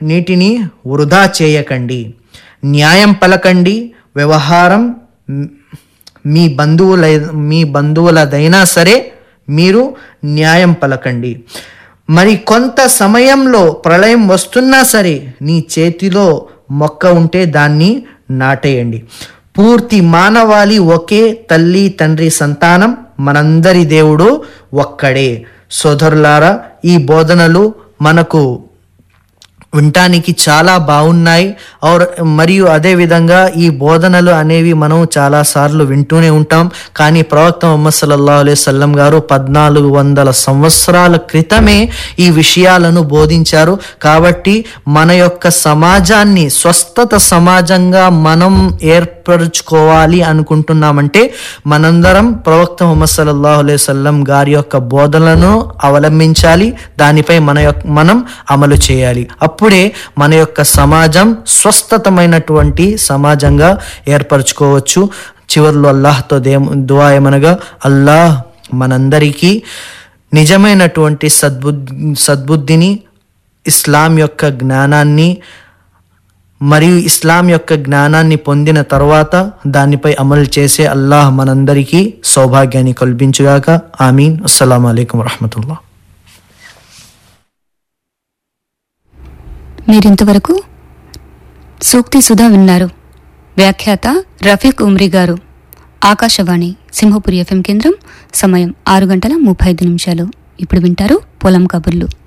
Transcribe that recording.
నీటిని వృధా చేయకండి న్యాయం పలకండి వ్యవహారం మ్, మీ బంధువుల మీ బంధువులదైనా సరే మీరు న్యాయం పలకండి మరి కొంత సమయంలో ప్రళయం వస్తున్నా సరే నీ చేతిలో మొక్క ఉంటే దాన్ని నాటేయండి పూర్తి మానవాళి ఒకే తల్లి తండ్రి సంతానం మనందరి దేవుడు ఒక్కడే సోదరులారా ఈ బోధనలు మనకు వినటానికి చాలా బాగున్నాయి ఔర్ మరియు అదే విధంగా ఈ బోధనలు అనేవి మనం చాలా సార్లు వింటూనే ఉంటాం కానీ ప్రవక్త ముహమ్మద్ సల్లల్లాహు అలైహి వసల్లం గారు పద్నాలుగు వందల సంవత్సరాల క్రితమే ఈ విషయాలను బోధించారు కాబట్టి మన యొక్క సమాజాన్ని స్వస్థత సమాజంగా మనం ఏర్పరచుకోవాలి అనుకుంటున్నామంటే మనందరం ప్రవక్త ముహమ్మద్ సల్లల్లాహు అలైహి వసల్లం గారి యొక్క బోధనలను అవలంబించాలి దానిపై మన యొక్క మనం అమలు చేయాలి అప్పుడే మన యొక్క సమాజం స్వస్థతమైనటువంటి సమాజంగా ఏర్పరచుకోవచ్చు చివరిలో అల్లాహ్తో దే దువా ఏమనగా అల్లాహ్ మనందరికీ నిజమైనటువంటి సద్బుద్ధి సద్బుద్ధిని ఇస్లాం యొక్క జ్ఞానాన్ని మరియు ఇస్లాం యొక్క జ్ఞానాన్ని పొందిన తర్వాత దానిపై అమలు చేసే అల్లాహ్ మనందరికీ సౌభాగ్యాన్ని కల్పించుగాక ఆమీన్ అస్సలం అయికం వరహమతుల్లా మీరింతవరకు సూక్తి సుధా విన్నారు వ్యాఖ్యాత రఫీక్ ఉమ్రి గారు ఆకాశవాణి సింహపురి ఎఫ్ఎం కేంద్రం సమయం ఆరు గంటల ముప్పై ఐదు నిమిషాలు ఇప్పుడు వింటారు పొలం కబుర్లు